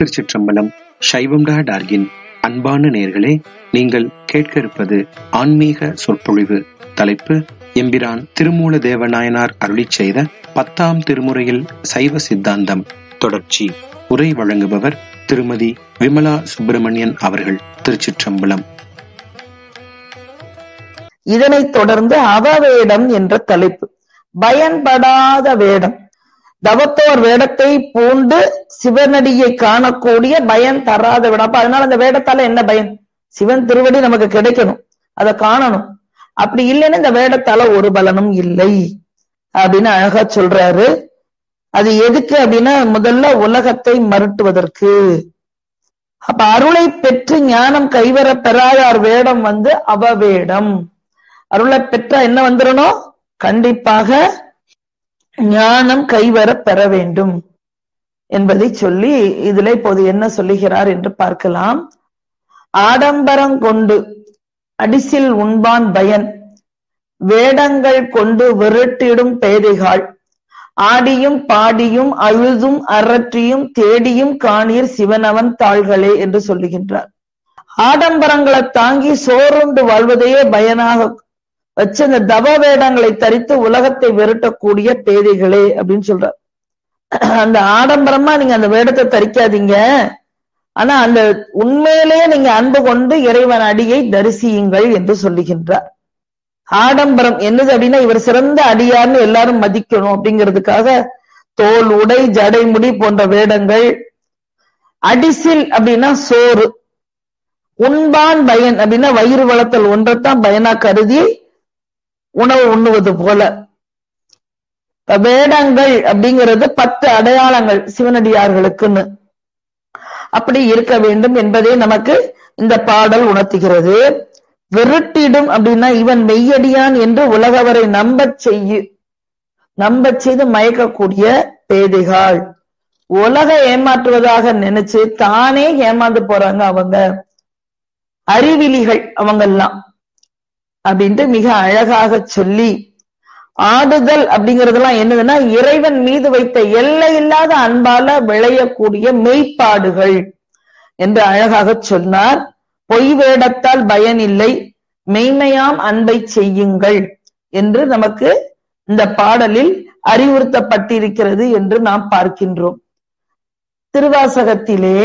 திருச்சிற்றம்பலம் சைவம் டா டார்கின் அன்பான நேர்களே நீங்கள் கேட்க இருப்பது ஆன்மீக சொற்பொழிவு தலைப்பு எம்பிரான் திருமூல தேவநாயனார் அருளிச் செய்த பத்தாம் திருமுறையில் சைவ சித்தாந்தம் தொடர்ச்சி உரை வழங்குபவர் திருமதி விமலா சுப்பிரமணியன் அவர்கள் திருச்சிற்றம்பலம் இதனைத் தொடர்ந்து அவவேடம் என்ற தலைப்பு பயன்படாத வேடம் தவத்தோர் வேடத்தை பூண்டு சிவனடியை காணக்கூடிய பயன் தராத வேடம் அப்ப அதனால அந்த வேடத்தால என்ன பயன் சிவன் திருவடி நமக்கு கிடைக்கணும் அதை காணணும் அப்படி இல்லைன்னு இந்த வேடத்தால ஒரு பலனும் இல்லை அப்படின்னு அழகா சொல்றாரு அது எதுக்கு அப்படின்னா முதல்ல உலகத்தை மறுட்டுவதற்கு அப்ப அருளை பெற்று ஞானம் கைவர பெறாதார் வேடம் வந்து அவவேடம் அருளை பெற்றா என்ன வந்துடணும் கண்டிப்பாக ஞானம் கைவர பெற வேண்டும் என்பதை சொல்லி இதுல இப்போது என்ன சொல்லுகிறார் என்று பார்க்கலாம் ஆடம்பரம் கொண்டு அடிசில் உண்பான் பயன் வேடங்கள் கொண்டு விரட்டிடும் பேதைகாள் ஆடியும் பாடியும் அழுதும் அரற்றியும் தேடியும் காணீர் சிவனவன் தாள்களே என்று சொல்லுகின்றார் ஆடம்பரங்களை தாங்கி சோறுண்டு வாழ்வதையே பயனாக வச்சு அந்த தவ வேடங்களை தரித்து உலகத்தை விரட்டக்கூடிய பேதைகளே அப்படின்னு சொல்றார் அந்த ஆடம்பரமா நீங்க அந்த வேடத்தை தரிக்காதீங்க ஆனா அந்த உண்மையிலேயே நீங்க அன்பு கொண்டு இறைவன் அடியை தரிசியுங்கள் என்று சொல்லுகின்றார் ஆடம்பரம் என்னது அப்படின்னா இவர் சிறந்த அடியார்னு எல்லாரும் மதிக்கணும் அப்படிங்கிறதுக்காக தோல் உடை ஜடைமுடி போன்ற வேடங்கள் அடிசில் அப்படின்னா சோறு உண்பான் பயன் அப்படின்னா வயிறு வளர்த்தல் ஒன்றைத்தான் பயனா கருதி உணவு உண்ணுவது போல வேடங்கள் அப்படிங்கிறது பத்து அடையாளங்கள் சிவனடியார்களுக்குன்னு அப்படி இருக்க வேண்டும் என்பதை நமக்கு இந்த பாடல் உணர்த்துகிறது விரட்டிடும் அப்படின்னா இவன் மெய்யடியான் என்று உலகவரை நம்பச் செய்யு நம்பச் செய்து மயக்கக்கூடிய பேதைகள் உலக ஏமாற்றுவதாக நினைச்சு தானே ஏமாந்து போறாங்க அவங்க அறிவிலிகள் அவங்கெல்லாம் அப்படின்ட்டு மிக அழகாக சொல்லி ஆடுதல் அப்படிங்கறதெல்லாம் என்னதுன்னா இறைவன் மீது வைத்த எல்லை இல்லாத அன்பால விளையக்கூடிய மெய்ப்பாடுகள் என்று அழகாக சொன்னார் பொய் வேடத்தால் பயன் இல்லை மெய்மையாம் அன்பை செய்யுங்கள் என்று நமக்கு இந்த பாடலில் அறிவுறுத்தப்பட்டிருக்கிறது என்று நாம் பார்க்கின்றோம் திருவாசகத்திலே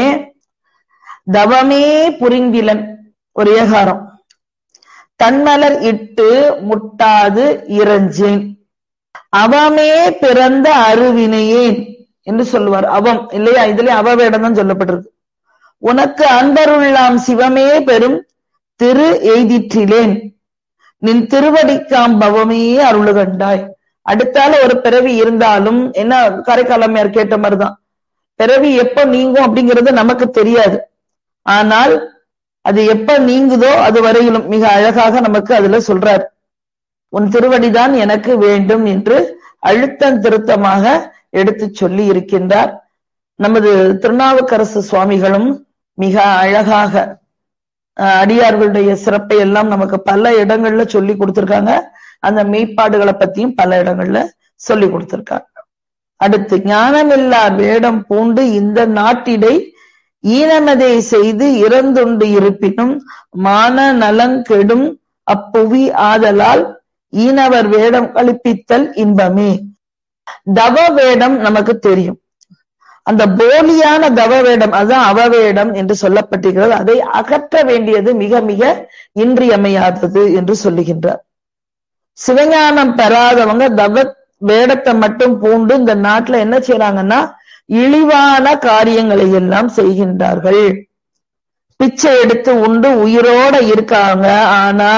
தவமே புரிந்திலன் ஒரு ஏகாரம் தன்மலர் இட்டு முட்டாது இறஞ்சேன் அவமே பிறந்த அருவினையேன் என்று சொல்லுவார் அவம் இல்லையா இதுல அவவேடம் தான் சொல்லப்பட்டிருக்கு உனக்கு அன்பருள்ளாம் சிவமே பெரும் திரு எய்திற்றிலேன் நின் திருவடிக்காம் பவமே அருளுகண்டாய் அடுத்தால ஒரு பிறவி இருந்தாலும் என்ன கரைக்காலமையார் கேட்ட மாதிரிதான் பிறவி எப்ப நீங்கும் அப்படிங்கிறது நமக்கு தெரியாது ஆனால் அது எப்ப நீங்குதோ அது வரையிலும் மிக அழகாக நமக்கு அதுல சொல்றார் உன் திருவடிதான் எனக்கு வேண்டும் என்று அழுத்தம் திருத்தமாக எடுத்து சொல்லி இருக்கின்றார் நமது திருநாவுக்கரசு சுவாமிகளும் மிக அழகாக அடியார்களுடைய சிறப்பை எல்லாம் நமக்கு பல இடங்கள்ல சொல்லி கொடுத்திருக்காங்க அந்த மெய்ப்பாடுகளை பத்தியும் பல இடங்கள்ல சொல்லி கொடுத்திருக்காங்க அடுத்து ஞானமில்லார் வேடம் பூண்டு இந்த நாட்டிடை ஈனமதை செய்து இறந்துண்டு இருப்பினும் மான நலங்கெடும் அப்புவி ஆதலால் ஈனவர் வேடம் கழிப்பித்தல் இன்பமே தவ வேடம் நமக்கு தெரியும் அந்த போலியான தவ வேடம் அதுதான் அவவேடம் என்று சொல்லப்பட்டிருக்கிறது அதை அகற்ற வேண்டியது மிக மிக இன்றியமையாதது என்று சொல்லுகின்றார் சிவஞானம் பெறாதவங்க தவ வேடத்தை மட்டும் பூண்டு இந்த நாட்டுல என்ன செய்யறாங்கன்னா இழிவான காரியங்களை எல்லாம் செய்கின்றார்கள் பிச்சை எடுத்து உண்டு உயிரோட இருக்காங்க ஆனா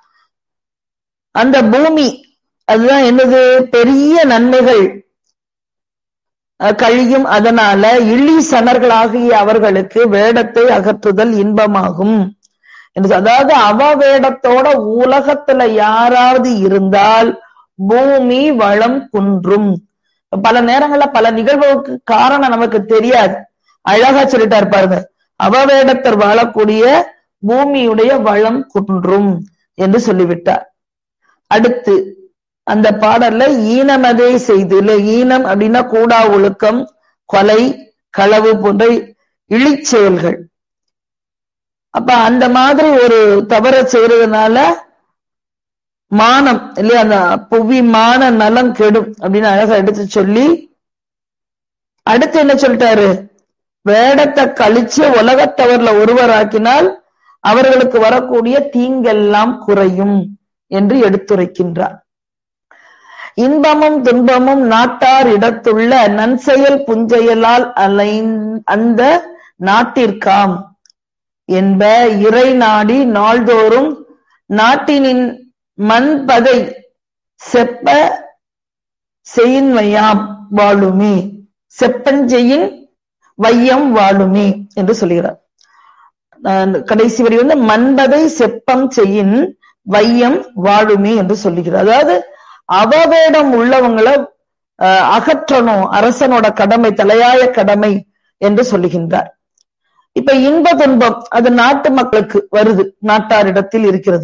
அந்த பூமி அதுதான் என்னது பெரிய நன்மைகள் கழியும் அதனால இழி சனர்களாகிய அவர்களுக்கு வேடத்தை அகற்றுதல் இன்பமாகும் என்று அதாவது அவ வேடத்தோட உலகத்துல யாராவது இருந்தால் பூமி வளம் குன்றும் பல நேரங்கள்ல பல நிகழ்வுக்கு காரணம் நமக்கு தெரியாது அழகா சொல்லிட்டாரு பாருங்க அவவேடத்தர் வாழக்கூடிய பூமியுடைய வளம் குன்றும் என்று சொல்லிவிட்டார் அடுத்து அந்த பாடல்ல ஈனமதே செய்து இல்ல ஈனம் அப்படின்னா கூடா ஒழுக்கம் கொலை களவு போன்ற இழிச்செயல்கள் அப்ப அந்த மாதிரி ஒரு தவற செய்யறதுனால மானம் இல்லையா அந்த புவி மான நலம் கெடும் அப்படின்னு அழகா எடுத்து சொல்லி அடுத்து என்ன சொல்லிட்டாரு வேடத்தை கழிச்சு உலகத்தவர்ல ஒருவராக்கினால் அவர்களுக்கு வரக்கூடிய தீங்கெல்லாம் குறையும் என்று எடுத்துரைக்கின்றார் இன்பமும் துன்பமும் நாட்டார் இடத்துள்ள நன்செயல் புஞ்செயலால் அலை அந்த நாட்டிற்காம் என்ப இறை நாடி நாள்தோறும் நாட்டினின் மண்பதை செப்ப செய்யின்மையாம் வாழுமே செப்பஞ்செயின் வையம் வாழுமே என்று சொல்லுகிறார் கடைசி வரி வந்து மண்பதை செப்பம் செய்யின் வையம் வாழுமே என்று சொல்லுகிறார் அதாவது அவவேடம் உள்ளவங்களை அகற்றணும் அரசனோட கடமை தலையாய கடமை என்று சொல்லுகின்றார் இப்ப இன்ப துன்பம் அது நாட்டு மக்களுக்கு வருது நாட்டாரிடத்தில் இருக்கிறது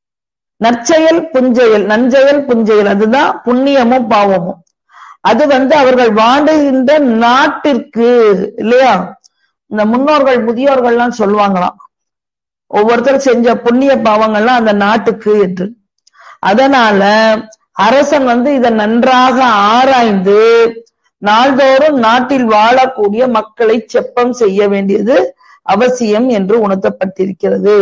நற்செயல் புஞ்செயல் நஞ்செயல் புஞ்செயல் அதுதான் புண்ணியமும் பாவமும் அது வந்து அவர்கள் வாடுகின்ற நாட்டிற்கு இல்லையா இந்த முன்னோர்கள் முதியோர்கள்லாம் சொல்லுவாங்களாம் ஒவ்வொருத்தர் செஞ்ச புண்ணிய பாவங்கள்லாம் அந்த நாட்டுக்கு என்று அதனால அரசன் வந்து இதை நன்றாக ஆராய்ந்து நாள்தோறும் நாட்டில் வாழக்கூடிய மக்களை செப்பம் செய்ய வேண்டியது அவசியம் என்று உணர்த்தப்பட்டிருக்கிறது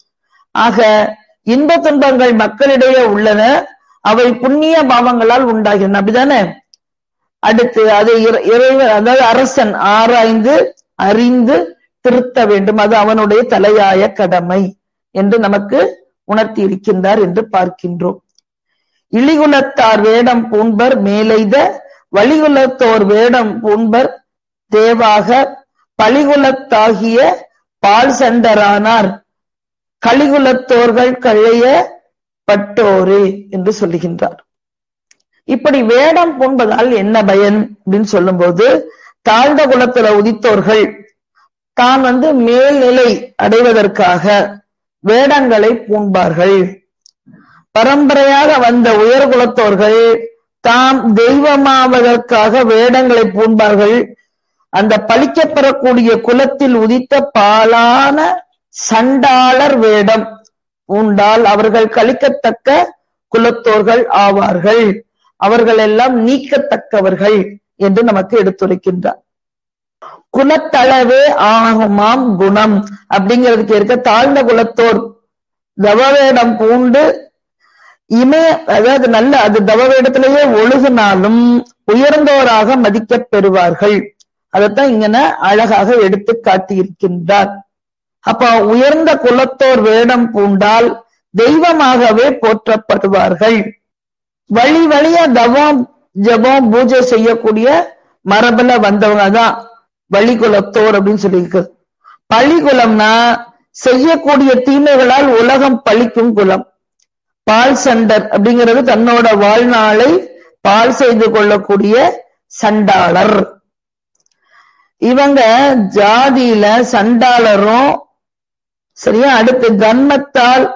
ஆக இன்ப துன்பங்கள் மக்களிடையே உள்ளன அவை புண்ணிய பாவங்களால் உண்டாகின்றன அப்படிதானே அடுத்து அது இறைவன் அதாவது அரசன் ஆராய்ந்து அறிந்து திருத்த வேண்டும் அது அவனுடைய தலையாய கடமை என்று நமக்கு உணர்த்தி இருக்கின்றார் என்று பார்க்கின்றோம் இழிகுலத்தார் வேடம் பூண்பர் மேலெய்த வழிகுலத்தோர் வேடம் பூண்பர் தேவாக பழிகுலத்தாகிய பால் சண்டரானார் கலிகுலத்தோர்கள் கழைய பட்டோரே என்று சொல்லுகின்றார் இப்படி வேடம் பூண்பதால் என்ன பயன் அப்படின்னு சொல்லும்போது தாழ்ந்த குலத்துல உதித்தோர்கள் தான் வந்து மேல்நிலை அடைவதற்காக வேடங்களை பூண்பார்கள் பரம்பரையாக வந்த உயர் குலத்தோர்கள் தாம் தெய்வமாவதற்காக வேடங்களை பூண்பார்கள் அந்த பழிக்கப்பெறக்கூடிய குலத்தில் உதித்த பாலான சண்டாளர் வேடம் பூண்டால் அவர்கள் கழிக்கத்தக்க குலத்தோர்கள் ஆவார்கள் அவர்கள் எல்லாம் நீக்கத்தக்கவர்கள் என்று நமக்கு எடுத்துரைக்கின்றார் குலத்தளவே ஆகுமாம் குணம் அப்படிங்கிறதுக்கு இருக்க தாழ்ந்த குலத்தோர் தவவேடம் பூண்டு இமய அதாவது நல்ல அது தவவேடத்திலேயே ஒழுகினாலும் உயர்ந்தோராக மதிக்கப் பெறுவார்கள் அதைத்தான் இங்கன அழகாக எடுத்து காட்டியிருக்கின்றார் அப்ப உயர்ந்த குலத்தோர் வேடம் பூண்டால் தெய்வமாகவே போற்றப்படுவார்கள் வழி வழியா தவம் ஜபம் பூஜை செய்யக்கூடிய மரபுல வந்தவங்க தான் வழிகுலத்தோர் அப்படின்னு சொல்லியிருக்கு பழிகுலம்னா செய்யக்கூடிய தீமைகளால் உலகம் பழிக்கும் குலம் பால் சண்டர் அப்படிங்கிறது தன்னோட வாழ்நாளை பால் செய்து கொள்ளக்கூடிய சண்டாளர் இவங்க ஜாதியில சண்டாளரும் சரியா அடுத்து கன்மத்தால்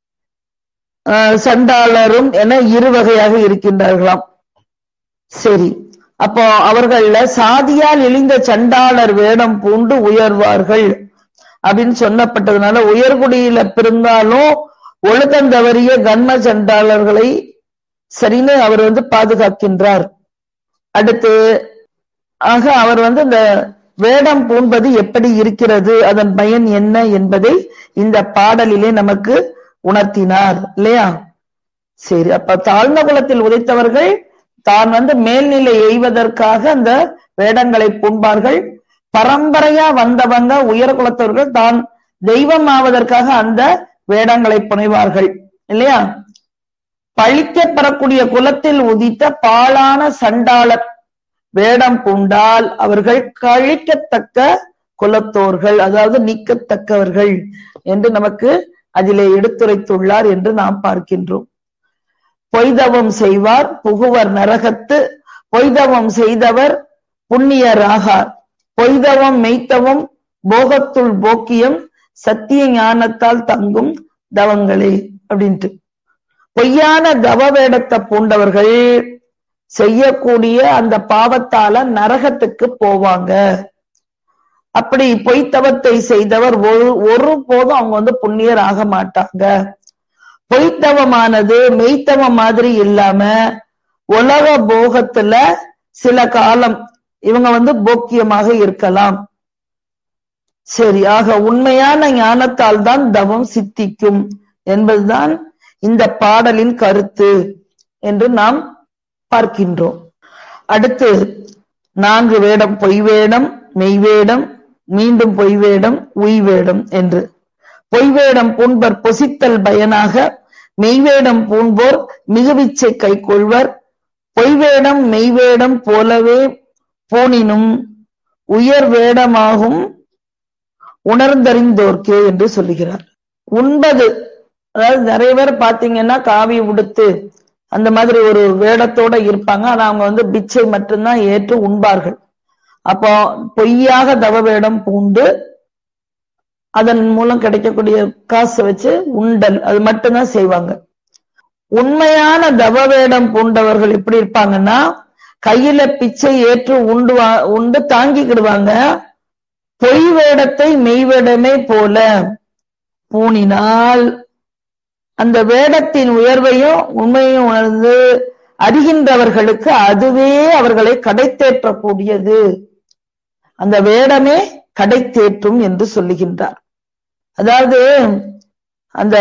சண்டாளரும் என இரு வகையாக இருக்கின்றார்களாம் சரி அப்போ அவர்கள சாதியால் இழிந்த சண்டாளர் வேடம் பூண்டு உயர்வார்கள் அப்படின்னு சொல்லப்பட்டதுனால உயர்குடியில பிறந்தாலும் ஒழுக்கம் தவறிய கன்ம சண்டாளர்களை சரின்னு அவர் வந்து பாதுகாக்கின்றார் அடுத்து ஆக அவர் வந்து இந்த வேடம் பூண்பது எப்படி இருக்கிறது அதன் பயன் என்ன என்பதை இந்த பாடலிலே நமக்கு உணர்த்தினார் இல்லையா சரி அப்ப தாழ்ந்த குலத்தில் உதைத்தவர்கள் தான் வந்து மேல்நிலை எய்வதற்காக அந்த வேடங்களை பூண்பார்கள் பரம்பரையா வந்தவங்க உயர் குலத்தவர்கள் தான் தெய்வம் ஆவதற்காக அந்த வேடங்களை புனைவார்கள் இல்லையா பழிக்கப் பெறக்கூடிய குலத்தில் உதித்த பாலான சண்டாளர் வேடம் பூண்டால் அவர்கள் கழிக்கத்தக்க குலத்தோர்கள் அதாவது நீக்கத்தக்கவர்கள் என்று நமக்கு அதிலே எடுத்துரைத்துள்ளார் என்று நாம் பார்க்கின்றோம் பொய்தவம் செய்வார் புகுவர் நரகத்து பொய்தவம் செய்தவர் புண்ணியராகார் பொய்தவம் மெய்த்தவம் போகத்துள் போக்கியம் சத்திய ஞானத்தால் தங்கும் தவங்களே அப்படின்ட்டு பொய்யான தவ வேடத்தை பூண்டவர்கள் செய்யக்கூடிய அந்த பாவத்தால நரகத்துக்கு போவாங்க அப்படி பொய்த்தவத்தை செய்தவர் ஒரு ஒரு போதும் அவங்க வந்து புண்ணியர் ஆக மாட்டாங்க பொய்த்தவமானது மெய்த்தவம் மாதிரி இல்லாம உலக போகத்துல சில காலம் இவங்க வந்து போக்கியமாக இருக்கலாம் சரி ஆக உண்மையான ஞானத்தால் தான் தவம் சித்திக்கும் என்பதுதான் இந்த பாடலின் கருத்து என்று நாம் பார்க்கின்றோம் அடுத்து நான்கு வேடம் பொய் வேடம் மெய் வேடம் மீண்டும் பொய் வேடம் உய் வேடம் என்று பொய் வேடம் பூண்பர் பொசித்தல் பயனாக மெய்வேடம் பூண்போர் மிகுவிச்சை கை கொள்வர் பொய்வேடம் மெய்வேடம் போலவே பூணினும் உயர் வேடமாகும் உணர்ந்தறிந்தோர்க்கே என்று சொல்லுகிறார் உண்பது அதாவது நிறைய பேர் பாத்தீங்கன்னா காவி உடுத்து அந்த மாதிரி ஒரு வேடத்தோட இருப்பாங்க ஆனா அவங்க வந்து பிச்சை மட்டும்தான் ஏற்று உண்பார்கள் அப்போ பொய்யாக தவ வேடம் பூண்டு அதன் மூலம் கிடைக்கக்கூடிய காசை வச்சு உண்டல் அது மட்டும்தான் செய்வாங்க உண்மையான தவ வேடம் பூண்டவர்கள் எப்படி இருப்பாங்கன்னா கையில பிச்சை ஏற்று உண்டு உண்டு தாங்கிக்கிடுவாங்க பொய் வேடத்தை மெய் வேடமே போல பூணினால் அந்த வேடத்தின் உயர்வையும் உண்மையும் உணர்ந்து அறிகின்றவர்களுக்கு அதுவே அவர்களை கடைத்தேற்றக்கூடியது அந்த வேடமே கடைத்தேற்றும் என்று சொல்லுகின்றார் அதாவது அந்த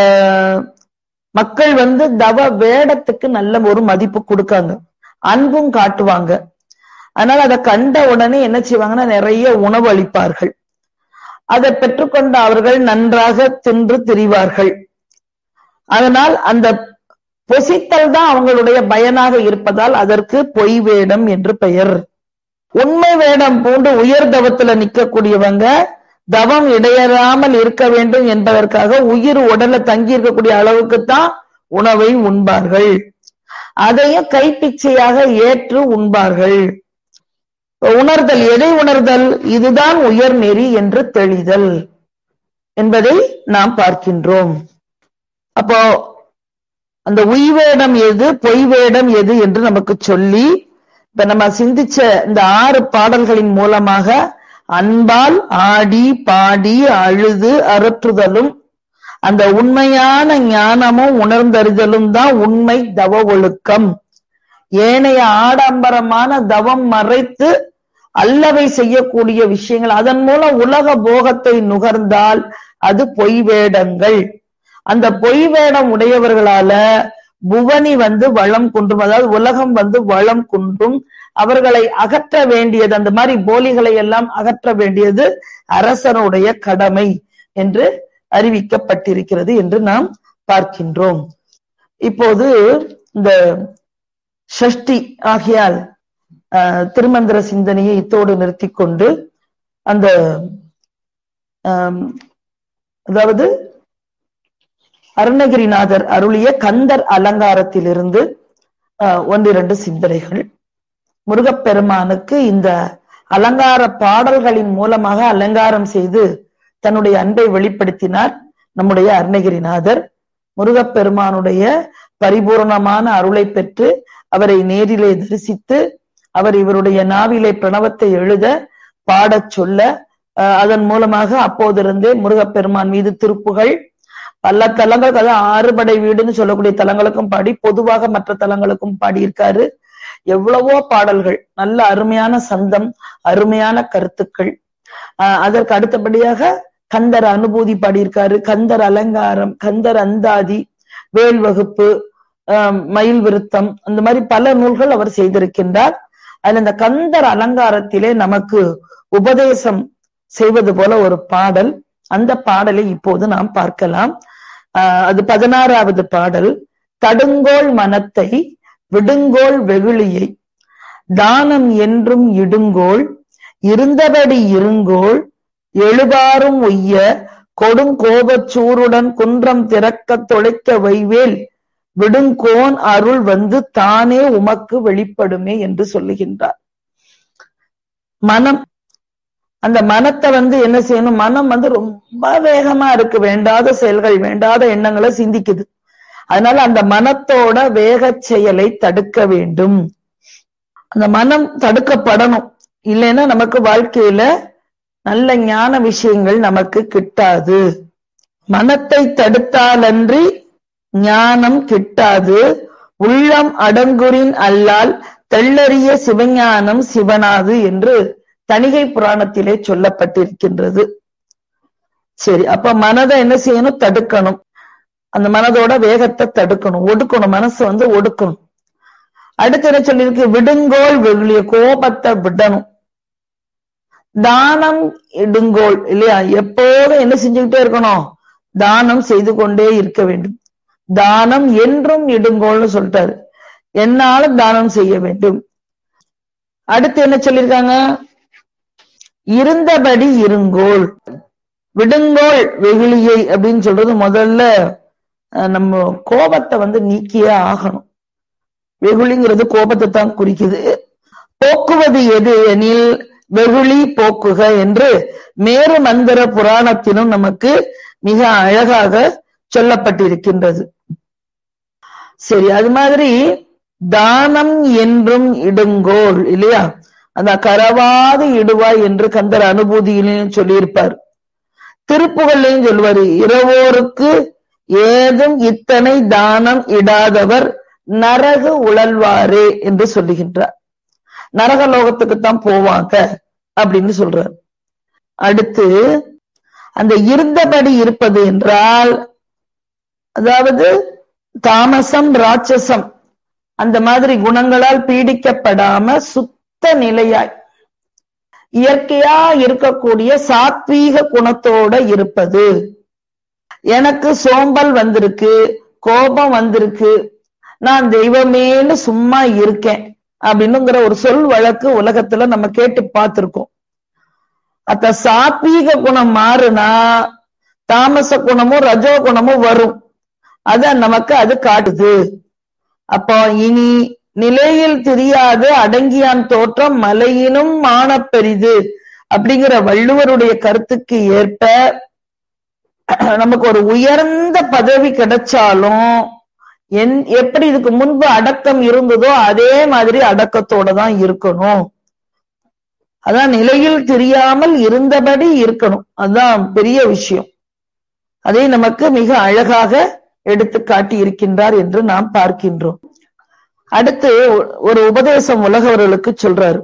மக்கள் வந்து தவ வேடத்துக்கு நல்ல ஒரு மதிப்பு கொடுக்காங்க அன்பும் காட்டுவாங்க அதனால அதை கண்ட உடனே என்ன செய்வாங்கன்னா நிறைய உணவு அளிப்பார்கள் அதை பெற்றுக்கொண்ட அவர்கள் நன்றாக தின்று திரிவார்கள் அதனால் அந்த பொசித்தல் தான் அவங்களுடைய பயனாக இருப்பதால் அதற்கு பொய் வேடம் என்று பெயர் உண்மை வேடம் பூண்டு உயர் தவத்துல நிக்கக்கூடியவங்க தவம் இடையறாமல் இருக்க வேண்டும் என்பதற்காக உயிர் உடல்ல தங்கி இருக்கக்கூடிய அளவுக்கு தான் உணவை உண்பார்கள் அதையும் கைப்பிச்சையாக ஏற்று உண்பார்கள் உணர்தல் எதை உணர்தல் இதுதான் உயர் நெறி என்று தெளிதல் என்பதை நாம் பார்க்கின்றோம் அப்போ அந்த உய்வேடம் எது பொய் வேடம் எது என்று நமக்கு சொல்லி இப்ப நம்ம சிந்திச்ச இந்த ஆறு பாடல்களின் மூலமாக அன்பால் ஆடி பாடி அழுது அரற்றுதலும் அந்த உண்மையான ஞானமும் உணர்ந்தறிதலும் தான் உண்மை தவ ஒழுக்கம் ஏனைய ஆடம்பரமான தவம் மறைத்து அல்லவை செய்யக்கூடிய விஷயங்கள் அதன் மூலம் உலக போகத்தை நுகர்ந்தால் அது பொய் வேடங்கள் அந்த பொய் வேடம் உடையவர்களால புவனி வந்து வளம் குன்றும் அதாவது உலகம் வந்து வளம் குன்றும் அவர்களை அகற்ற வேண்டியது அந்த மாதிரி போலிகளை எல்லாம் அகற்ற வேண்டியது அரசனுடைய கடமை என்று அறிவிக்கப்பட்டிருக்கிறது என்று நாம் பார்க்கின்றோம் இப்போது இந்த ஷஷ்டி ஆகியால் திருமந்திர சிந்தனையை இத்தோடு நிறுத்தி கொண்டு அந்த அதாவது அருணகிரிநாதர் அருளிய கந்தர் அலங்காரத்திலிருந்து ஒன்றிரண்டு சிந்தனைகள் முருகப்பெருமானுக்கு இந்த அலங்கார பாடல்களின் மூலமாக அலங்காரம் செய்து தன்னுடைய அன்பை வெளிப்படுத்தினார் நம்முடைய அருணகிரிநாதர் முருகப்பெருமானுடைய பரிபூர்ணமான அருளை பெற்று அவரை நேரிலே தரிசித்து அவர் இவருடைய நாவிலே பிரணவத்தை எழுத பாடச் சொல்ல அதன் மூலமாக அப்போதிருந்தே முருகப்பெருமான் மீது திருப்புகள் பல தலங்களுக்கு அதாவது ஆறுபடை வீடுன்னு சொல்லக்கூடிய தலங்களுக்கும் பாடி பொதுவாக மற்ற தலங்களுக்கும் பாடியிருக்காரு எவ்வளவோ பாடல்கள் நல்ல அருமையான சந்தம் அருமையான கருத்துக்கள் ஆஹ் அதற்கு அடுத்தபடியாக கந்தர் அனுபூதி பாடியிருக்காரு கந்தர் அலங்காரம் கந்தர் அந்தாதி வேல் வகுப்பு மயில் விருத்தம் அந்த மாதிரி பல நூல்கள் அவர் செய்திருக்கின்றார் அதுல இந்த கந்தர் அலங்காரத்திலே நமக்கு உபதேசம் செய்வது போல ஒரு பாடல் அந்த பாடலை இப்போது நாம் பார்க்கலாம் ஆஹ் அது பதினாறாவது பாடல் தடுங்கோள் மனத்தை விடுங்கோள் வெகுளியை தானம் என்றும் இடுங்கோள் இருந்தபடி இருங்கோள் எழுபாரும் உய்ய கொடுங்கோபச் சூருடன் குன்றம் திறக்க தொலைக்க வைவேல் விடுங்கோன் அருள் வந்து தானே உமக்கு வெளிப்படுமே என்று சொல்லுகின்றார் மனம் அந்த மனத்தை வந்து என்ன செய்யணும் மனம் வந்து ரொம்ப வேகமா இருக்கு வேண்டாத செயல்கள் வேண்டாத எண்ணங்களை சிந்திக்குது அதனால அந்த மனத்தோட வேக செயலை தடுக்க வேண்டும் அந்த மனம் தடுக்கப்படணும் இல்லைன்னா நமக்கு வாழ்க்கையில நல்ல ஞான விஷயங்கள் நமக்கு கிட்டாது மனத்தை தடுத்தாலன்றி ஞானம் கிட்டாது உள்ளம் அடங்குறின் அல்லால் தெள்ளறிய சிவஞானம் சிவனாது என்று தணிகை புராணத்திலே சொல்லப்பட்டிருக்கின்றது சரி அப்ப மனதை என்ன செய்யணும் தடுக்கணும் அந்த மனதோட வேகத்தை தடுக்கணும் ஒடுக்கணும் மனசு வந்து ஒடுக்கணும் அடுத்து என்ன சொல்லியிருக்கு விடுங்கோல் வெகுளிய கோபத்தை விடணும் தானம் இடுங்கோல் இல்லையா எப்போதும் என்ன செஞ்சுக்கிட்டே இருக்கணும் தானம் செய்து கொண்டே இருக்க வேண்டும் தானம் என்றும் இடுங்கோல்னு சொல்லிட்டாரு என்னாலும் தானம் செய்ய வேண்டும் அடுத்து என்ன சொல்லியிருக்காங்க இருந்தபடி இருங்கோல் விடுங்கோல் வெகுளியை அப்படின்னு சொல்றது முதல்ல நம்ம கோபத்தை வந்து நீக்கியே ஆகணும் வெகுளிங்கிறது கோபத்தை தான் குறிக்குது போக்குவது எது எனில் வெகுளி போக்குக என்று மேரு மந்திர புராணத்திலும் நமக்கு மிக அழகாக சொல்லப்பட்டிருக்கின்றது சரி அது மாதிரி தானம் என்றும் இடுங்கோல் இல்லையா அந்த கரவாது இடுவாய் என்று கந்தர் அனுபூதியிலையும் சொல்லியிருப்பார் திருப்புகள்லையும் சொல்லுவாரு இரவோருக்கு ஏதும் இத்தனை தானம் இடாதவர் நரகு உழல்வாரே என்று சொல்லுகின்றார் நரகலோகத்துக்கு தான் போவாங்க அப்படின்னு சொல்றார் அடுத்து அந்த இருந்தபடி இருப்பது என்றால் அதாவது தாமசம் ராட்சசம் அந்த மாதிரி குணங்களால் பீடிக்கப்படாம சுத்த நிலையாய் இயற்கையா இருக்கக்கூடிய சாத்வீக குணத்தோட இருப்பது எனக்கு சோம்பல் வந்திருக்கு கோபம் வந்திருக்கு நான் தெய்வமேன்னு சும்மா இருக்கேன் அப்படின்னுங்கிற ஒரு சொல் வழக்கு உலகத்துல நம்ம கேட்டு பார்த்திருக்கோம் அத்த சாத்வீக குணம் மாறுனா தாமச குணமும் ரஜோ குணமும் வரும் அத நமக்கு அது காட்டுது அப்போ இனி நிலையில் தெரியாது அடங்கியான் தோற்றம் மலையினும் மானப்பெரிது அப்படிங்கிற வள்ளுவருடைய கருத்துக்கு ஏற்ப நமக்கு ஒரு உயர்ந்த பதவி கிடைச்சாலும் என் எப்படி இதுக்கு முன்பு அடக்கம் இருந்ததோ அதே மாதிரி அடக்கத்தோட தான் இருக்கணும் அதான் நிலையில் தெரியாமல் இருந்தபடி இருக்கணும் அதுதான் பெரிய விஷயம் அதை நமக்கு மிக அழகாக எடுத்து காட்டி இருக்கின்றார் என்று நாம் பார்க்கின்றோம் அடுத்து ஒரு உபதேசம் உலகவர்களுக்கு சொல்றாரு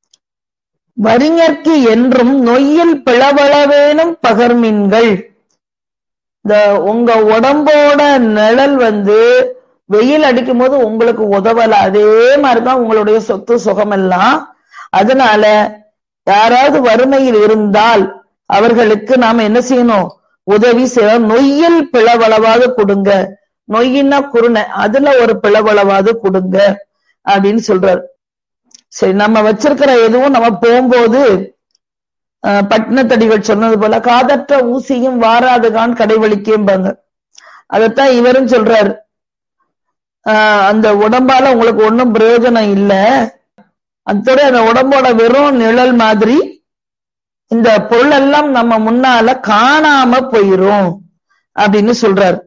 வரிஞர்க்கு என்றும் நொய்யில் பிளவளவேனும் பகர்மீன்கள் இந்த உங்க உடம்போட நிழல் வந்து வெயில் அடிக்கும் போது உங்களுக்கு உதவல அதே மாதிரிதான் உங்களுடைய சொத்து சுகமெல்லாம் அதனால யாராவது வறுமையில் இருந்தால் அவர்களுக்கு நாம என்ன செய்யணும் உதவி செய்ய நொய்யில் பிளவளவாது கொடுங்க நொய்யின்னா குருணை அதுல ஒரு பிளவளவாது கொடுங்க அப்படின்னு சொல்றாரு சரி நம்ம வச்சிருக்கிற எதுவும் நம்ம போகும்போது பட்டினத்தடிகள் சொன்னது போல காதற்ற ஊசியும் வாராதுகான் கடைவழிக்கேம்பாங்க அதத்தான் இவரும் சொல்றாரு ஆஹ் அந்த உடம்பால உங்களுக்கு ஒன்றும் பிரயோஜனம் இல்ல அத்தோட அந்த உடம்போட வெறும் நிழல் மாதிரி இந்த பொருள் எல்லாம் நம்ம முன்னால காணாம போயிரும் அப்படின்னு சொல்றாரு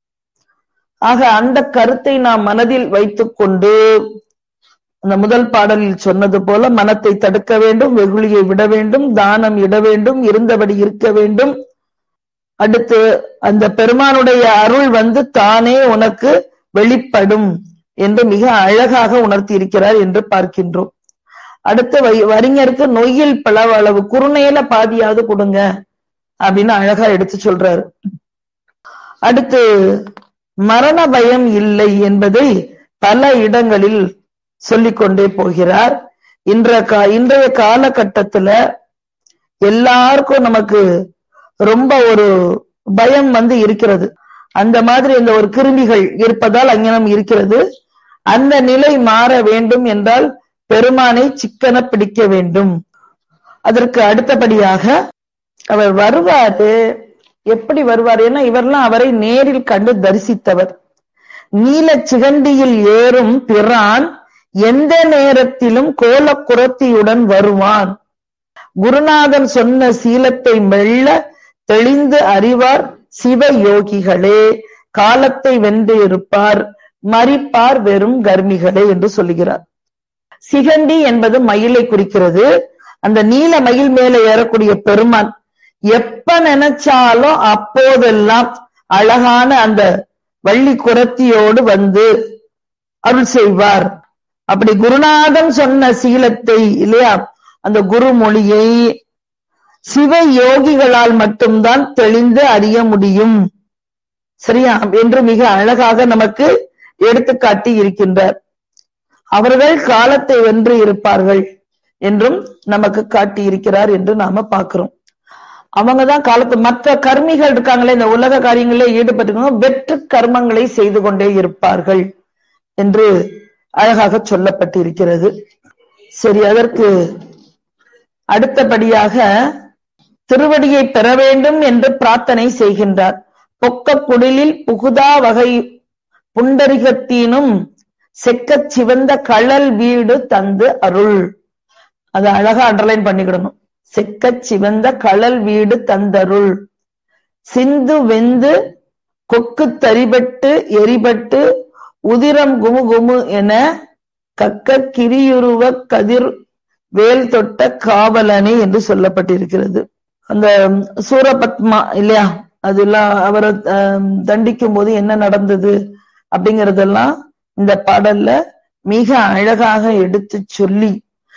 ஆக அந்த கருத்தை நாம் மனதில் வைத்துக் கொண்டு அந்த முதல் பாடலில் சொன்னது போல மனத்தை தடுக்க வேண்டும் வெகுளியை விட வேண்டும் தானம் இட வேண்டும் இருந்தபடி இருக்க வேண்டும் அடுத்து அந்த பெருமானுடைய அருள் வந்து தானே உனக்கு வெளிப்படும் என்று மிக அழகாக உணர்த்தி இருக்கிறார் என்று பார்க்கின்றோம் அடுத்து வரிஞருக்கு நொய்யில் பிளவு அளவு குறுநேல பாதியாவது கொடுங்க அப்படின்னு அழகா எடுத்து சொல்றாரு அடுத்து மரண பயம் இல்லை என்பதை பல இடங்களில் சொல்லிக்கொண்டே போகிறார் இன்ற கா இன்றைய காலகட்டத்துல எல்லாருக்கும் நமக்கு ரொம்ப ஒரு பயம் வந்து இருக்கிறது அந்த மாதிரி இந்த ஒரு கிருமிகள் இருப்பதால் அங்ஙனம் இருக்கிறது அந்த நிலை மாற வேண்டும் என்றால் பெருமானை சிக்கன பிடிக்க வேண்டும் அதற்கு அடுத்தபடியாக அவர் வருவாரு எப்படி வருவார் ஏன்னா இவர்லாம் அவரை நேரில் கண்டு தரிசித்தவர் நீல சிகண்டியில் ஏறும் பிரான் எந்த நேரத்திலும் கோலக்குரத்தியுடன் வருவான் குருநாதன் சொன்ன சீலத்தை மெல்ல தெளிந்து அறிவார் சிவ யோகிகளே காலத்தை வென்று இருப்பார் மறிப்பார் வெறும் கர்மிகளே என்று சொல்லுகிறார் சிகண்டி என்பது மயிலை குறிக்கிறது அந்த நீல மயில் மேல ஏறக்கூடிய பெருமான் எப்ப நினைச்சாலும் அப்போதெல்லாம் அழகான அந்த வள்ளி குரத்தியோடு வந்து அருள் செய்வார் அப்படி குருநாதன் சொன்ன சீலத்தை இல்லையா அந்த குருமொழியை சிவ யோகிகளால் மட்டும்தான் தெளிந்து அறிய முடியும் சரியா என்று மிக அழகாக நமக்கு எடுத்துக்காட்டி இருக்கின்றார் அவர்கள் காலத்தை வென்று இருப்பார்கள் என்றும் நமக்கு காட்டி இருக்கிறார் என்று நாம பார்க்கிறோம் அவங்கதான் காலத்து மற்ற கர்மிகள் இருக்காங்களே இந்த உலக காரியங்களில் ஈடுபட்டு வெற்று கர்மங்களை செய்து கொண்டே இருப்பார்கள் என்று அழகாக சொல்லப்பட்டு இருக்கிறது சரி அதற்கு அடுத்தபடியாக திருவடியை பெற வேண்டும் என்று பிரார்த்தனை செய்கின்றார் பொக்க குடிலில் புகுதா வகை புண்டரிகத்தீனும் செக்கச் சிவந்த கழல் வீடு தந்து அருள் அதை அழகா அண்டர்லைன் பண்ணிக்கிடணும் செக்கச் சிவந்த கழல் வீடு தந்தருள் சிந்து வெந்து கொக்கு தரிபட்டு எரிபட்டு உதிரம் குமு குமு என கக்க கிரியுருவ கதிர் வேல் தொட்ட காவலனே என்று சொல்லப்பட்டிருக்கிறது அந்த சூரபத்மா இல்லையா அதெல்லாம் அவரை தண்டிக்கும் போது என்ன நடந்தது அப்படிங்கறதெல்லாம் இந்த பாடல்ல மிக அழகாக எடுத்து சொல்லி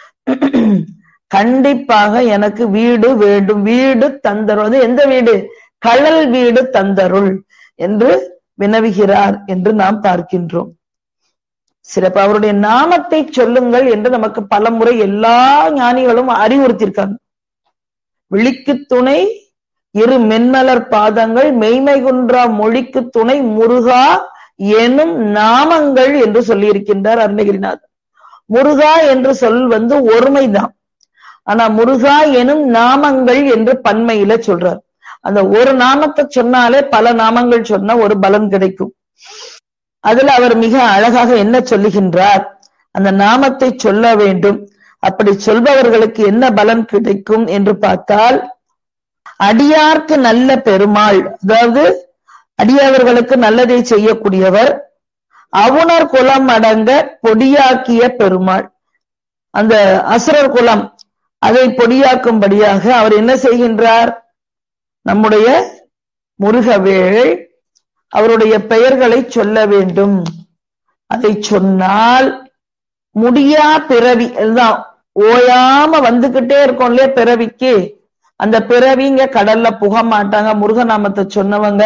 கண்டிப்பாக எனக்கு வீடு வேண்டும் வீடு தந்தருள் எந்த வீடு கழல் வீடு தந்தருள் என்று வினவுகிறார் என்று நாம் பார்க்கின்றோம் சிறப்பு அவருடைய நாமத்தை சொல்லுங்கள் என்று நமக்கு பல முறை எல்லா ஞானிகளும் அறிவுறுத்தியிருக்காங்க விழிக்கு துணை இரு மென்மலர் பாதங்கள் மெய்மை குன்றா மொழிக்கு துணை முருகா எனும் நாமங்கள் என்று சொல்லியிருக்கின்றார் அருணகிரிநாத் முருகா என்று சொல் வந்து ஒருமைதான் ஆனா முருகா எனும் நாமங்கள் என்று பன்மையில சொல்றார் அந்த ஒரு நாமத்தை சொன்னாலே பல நாமங்கள் சொன்னா ஒரு பலன் கிடைக்கும் அதுல அவர் மிக அழகாக என்ன சொல்லுகின்றார் அந்த நாமத்தை சொல்ல வேண்டும் அப்படி சொல்பவர்களுக்கு என்ன பலன் கிடைக்கும் என்று பார்த்தால் அடியார்க்கு நல்ல பெருமாள் அதாவது அடியவர்களுக்கு நல்லதை செய்யக்கூடியவர் அவுணர் குலம் அடங்க பொடியாக்கிய பெருமாள் அந்த அசுரர் குலம் அதை பொடியாக்கும்படியாக அவர் என்ன செய்கின்றார் நம்முடைய முருகவேள் அவருடைய பெயர்களை சொல்ல வேண்டும் அதை சொன்னால் முடியா பிறவி இதுதான் ஓயாம வந்துகிட்டே இருக்கும் இல்லையா பிறவிக்கு அந்த பிறவிங்க கடல்ல புக மாட்டாங்க முருகநாமத்தை சொன்னவங்க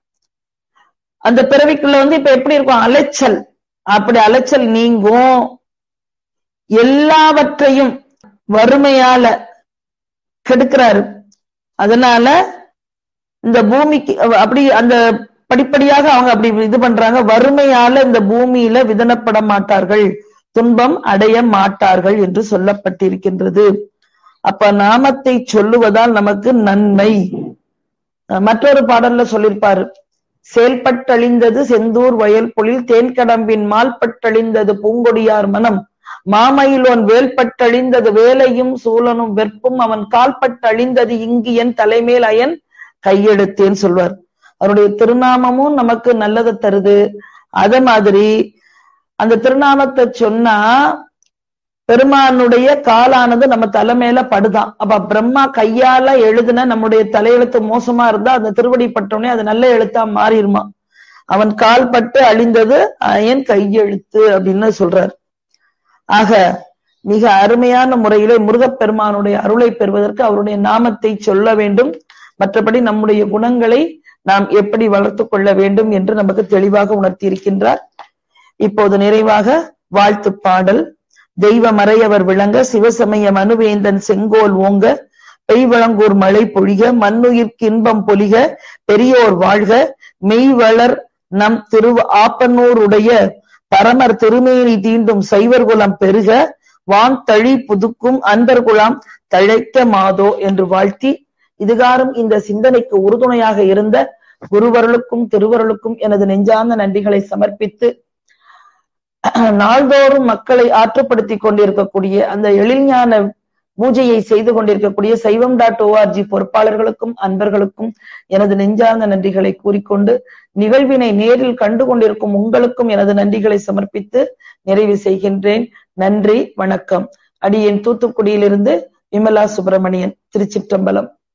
அந்த பிறவிக்குள்ள வந்து இப்ப எப்படி இருக்கும் அலைச்சல் அப்படி அலைச்சல் நீங்கும் எல்லாவற்றையும் வறுமையால கெடுக்கிறாரு அதனால இந்த பூமிக்கு அப்படி அந்த படிப்படியாக அவங்க அப்படி இது பண்றாங்க வறுமையால இந்த பூமியில விதனப்பட மாட்டார்கள் துன்பம் அடைய மாட்டார்கள் என்று சொல்லப்பட்டிருக்கின்றது அப்ப நாமத்தை சொல்லுவதால் நமக்கு நன்மை மற்றொரு பாடல்ல சொல்லியிருப்பாரு செயல்பட்டழிந்தது செந்தூர் வயல் பொழில் தேன்கடம்பின் மால்பட்டழிந்தது பூங்கொடியார் மனம் மாமயிலோன் வேல்பட்டழிந்தது வேலையும் சூழனும் வெற்பும் அவன் கால்பட்டழிந்தது இங்கு என் தலைமேல் அயன் கையெடுத்தேன்னு சொல்வார் அவருடைய திருநாமமும் நமக்கு நல்லதை தருது அத மாதிரி அந்த திருநாமத்தை சொன்னா பெருமானுடைய காலானது நம்ம தலைமையில படுதான் அப்ப பிரம்மா கையால எழுதுன நம்முடைய தலையெழுத்து மோசமா இருந்தா அந்த திருவடி பட்டோடனே அது நல்ல எழுத்தா மாறிடுமா அவன் கால் பட்டு அழிந்தது என் கையெழுத்து அப்படின்னு சொல்றார் ஆக மிக அருமையான முறையிலே முருகப்பெருமானுடைய அருளை பெறுவதற்கு அவருடைய நாமத்தை சொல்ல வேண்டும் மற்றபடி நம்முடைய குணங்களை நாம் எப்படி வளர்த்து கொள்ள வேண்டும் என்று நமக்கு தெளிவாக உணர்த்தி இருக்கின்றார் இப்போது நிறைவாக வாழ்த்து பாடல் தெய்வ மறையவர் விளங்க சிவசமய மனுவேந்தன் செங்கோல் ஓங்க பெய்வழங்கூர் மழை பொழிக மண்ணுயிர்க்கு இன்பம் பொலிக பெரியோர் வாழ்க மெய்வளர் நம் திரு ஆப்பனூருடைய பரமர் திருமேனி தீண்டும் சைவர் குலம் பெருக வான் தழி புதுக்கும் அன்பர் குலாம் தழைக்க மாதோ என்று வாழ்த்தி இதுகாரும் இந்த சிந்தனைக்கு உறுதுணையாக இருந்த குருவருளுக்கும் திருவருளுக்கும் எனது நெஞ்சார்ந்த நன்றிகளை சமர்ப்பித்து நாள்தோறும் மக்களை ஆற்றுப்படுத்திக் கொண்டிருக்கக்கூடிய அந்த எழில்ஞான பூஜையை செய்து கொண்டிருக்கக்கூடிய சைவம் டாட் ஓஆர்ஜி பொறுப்பாளர்களுக்கும் அன்பர்களுக்கும் எனது நெஞ்சார்ந்த நன்றிகளை கூறிக்கொண்டு நிகழ்வினை நேரில் கண்டு கொண்டிருக்கும் உங்களுக்கும் எனது நன்றிகளை சமர்ப்பித்து நிறைவு செய்கின்றேன் நன்றி வணக்கம் அடியேன் தூத்துக்குடியிலிருந்து விமலா சுப்பிரமணியன் திருச்சிற்றம்பலம்